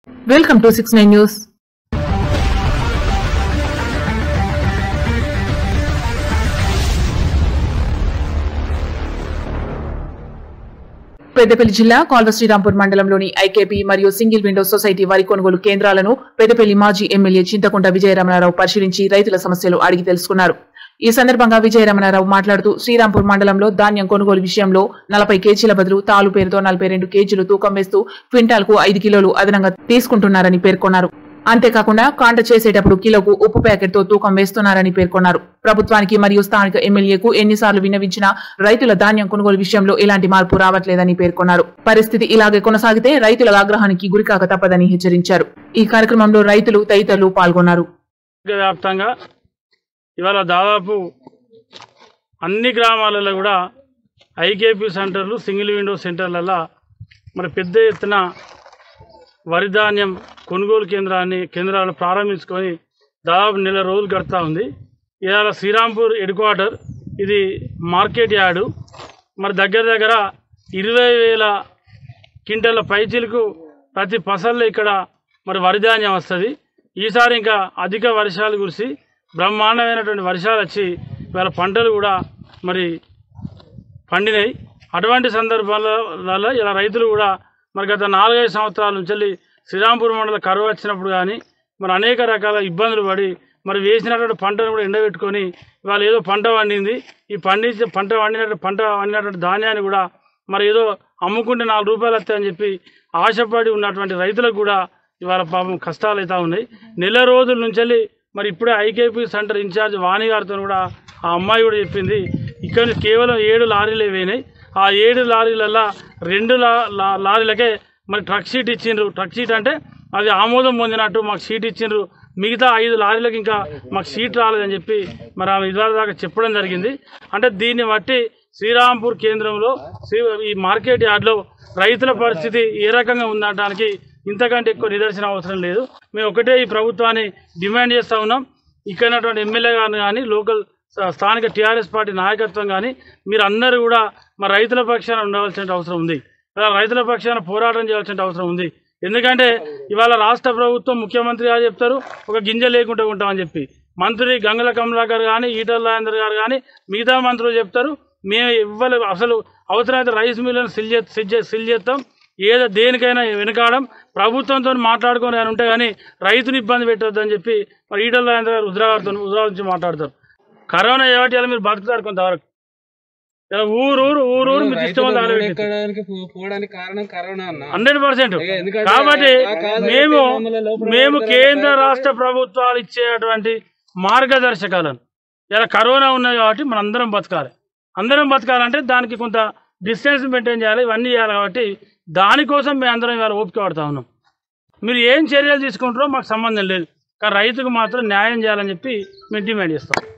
welcome to six nine news Peddapalli జిల్లా కాల్వ శ్రీరాంపూర్ మండలంలోని IKP మరియు సింగిల్ విండో సొసైటీ వరి కొనుగోలు కేంద్రాలను పెద్దపల్లి మాజీ ఎమ్మెల్యే చింతకుంట విజయరమణారావు పరిశీలించి రైతుల సమస్యలు అడిగి తెలుసుకున్నారు ఈ సందర్భంగా విజయరమణారావు మాట్లాడుతూ శ్రీరాంపూర్ మండలంలో ధాన్యం కొనుగోలు విషయంలో నలభై కేజీల బదులు తాలు పేరుతో నలభై రెండు కేజీలు తూకం వేస్తూ క్వింటాల్ కు ఐదు కిలోలు అదనంగా తీసుకుంటున్నారని పేర్కొన్నారు అంతేకాకుండా కాంట చేసేటప్పుడు కిలోకు ఉప్పు ప్యాకెట్ తో తూకం వేస్తున్నారని పేర్కొన్నారు ప్రభుత్వానికి మరియు స్థానిక ఎమ్మెల్యేకు ఎన్నిసార్లు విన్నవించినా రైతుల ధాన్యం కొనుగోలు విషయంలో ఎలాంటి మార్పు రావట్లేదని పేర్కొన్నారు పరిస్థితి ఇలాగే కొనసాగితే రైతుల ఆగ్రహానికి గురికాక తప్పదని హెచ్చరించారు ఈ కార్యక్రమంలో రైతులు తదితరులు పాల్గొన్నారు వ్యాప్తంగా ఇవాళ దాదాపు అన్ని గ్రామాలలో కూడా ఐకేపీ సెంటర్లు సింగిల్ విండో సెంటర్లలో మరి పెద్ద ఎత్తున వరి ధాన్యం కొనుగోలు కేంద్రాన్ని కేంద్రాలను ప్రారంభించుకొని దాదాపు నెల రోజులు గడుతూ ఉంది ఇవాళ శ్రీరాంపూర్ హెడ్ క్వార్టర్ ఇది మార్కెట్ యార్డు మరి దగ్గర దగ్గర ఇరవై వేల క్వింటల పైచీలకు ప్రతి పసల్లో ఇక్కడ మరి వరి ధాన్యం వస్తుంది ఈసారి ఇంకా అధిక వర్షాలు కురిసి బ్రహ్మాండమైనటువంటి వర్షాలు వచ్చి ఇవాళ పంటలు కూడా మరి పండినాయి అటువంటి సందర్భాలలో ఇలా రైతులు కూడా మరి గత నాలుగైదు సంవత్సరాల నుంచి శ్రీరాంపూర్ మండల కరువు వచ్చినప్పుడు కానీ మరి అనేక రకాల ఇబ్బందులు పడి మరి వేసినటువంటి పంటను కూడా ఎండబెట్టుకొని ఇవాళ ఏదో పంట పండింది ఈ పండించే పంట పండినట్టు పంట పండినటువంటి ధాన్యాన్ని కూడా మరి ఏదో అమ్ముకుంటే నాలుగు రూపాయలు వస్తాయని చెప్పి ఆశపడి ఉన్నటువంటి రైతులకు కూడా ఇవాళ పాపం కష్టాలు అవుతా ఉన్నాయి నెల రోజుల నుంచి మరి ఇప్పుడే ఐకేపీ సెంటర్ ఇన్ఛార్జ్ వాణి గారితో కూడా ఆ అమ్మాయి కూడా చెప్పింది ఇక్కడ నుంచి కేవలం ఏడు లారీలే పోయినాయి ఆ ఏడు లారీలల్లో రెండు లా లా- లారీలకే మరి ట్రక్ షీట్ ఇచ్చిండ్రు ట్రక్ షీట్ అంటే అది ఆమోదం పొందినట్టు మాకు షీట్ ఇచ్చిండ్రు మిగతా ఐదు లారీలకు ఇంకా మాకు షీట్ రాలేదని చెప్పి మరి ఆమె ఇదివరకు దాకా చెప్పడం జరిగింది అంటే దీన్ని బట్టి శ్రీరాంపూర్ కేంద్రంలో శ్రీ ఈ మార్కెట్ యార్డ్లో రైతుల పరిస్థితి ఏ రకంగా ఉందనడానికి ఇంతకంటే ఎక్కువ నిదర్శనం అవసరం లేదు మేము ఒకటే ఈ ప్రభుత్వాన్ని డిమాండ్ చేస్తూ ఉన్నాం ఇక్కడ ఉన్నటువంటి ఎమ్మెల్యే గారిని కానీ లోకల్ స్థా- స్థానిక టీఆర్ఎస్ పార్టీ నాయకత్వం కానీ మీరు అందరూ కూడా మా రైతుల పక్షాన ఉండవలసిన అవసరం ఉంది ఇలా రైతుల పక్షాన పోరాటం చేయాల్సిన అవసరం ఉంది ఎందుకంటే ఇవాళ రాష్ట్ర ప్రభుత్వం ముఖ్యమంత్రి గారు చెప్తారు ఒక గింజ లేకుండా ఉంటామని చెప్పి మంత్రి గంగల కమలాకర్ కానీ ఈటల రాజేందర్ గారు కానీ మిగతా మంత్రులు చెప్తారు మేము ఇవ్వలే అసలు అవసరమైతే రైస్ మిల్లను సిల్ చే సిల్ చే- సిల్ చేస్తాం ఏదో దేనికైనా వెనకాడం ప్రభుత్వంతో మాట్లాడుకొని అని ఉంటే కానీ రైతుని ఇబ్బంది పెట్టొద్దని చెప్పి మరి ఈటల రాజేంద్ర గారు రుద్రగారితో రుద్రా నుంచి మాట్లాడతారు కరోనా ఏమిటి ఇలా మీరు బతుకుతారు కొంతవరకు ఇలా ఊరు ఊరు ఊరు ఊరు మీరు ఇష్టం రైతులు తగలబెట్టి ఎక్కడానికి పో- పోవడానికి కారణం కరోనా అన్న హండ్రెడ్ పర్సెంట్ ఎందుకంటే కాబట్టి ఆ కాదు, మేము మమ్మల్ని లోపల మేము పెడతారు, కేంద్ర బయట రాష్ట్ర ప్రభుత్వాలు ఇచ్చేటువంటి మార్గదర్శకాలను ఇలా కరోనా ఉన్నది కాబట్టి మనం అందరం బతకాలి అందరం బతకాలంటే దానికి కొంత డిస్టెన్స్ మెయింటైన్ చేయాలి ఇవన్నీ చేయాలి కాబట్టి దానికోసం మేము అందరం ఇవాళ ఓపిక పడతా ఉన్నాం మీరు ఏం చర్యలు తీసుకుంటారో మాకు సంబంధం లేదు కానీ రైతుకు మాత్రం న్యాయం చేయాలని చెప్పి మేము డిమాండ్ చేస్తాం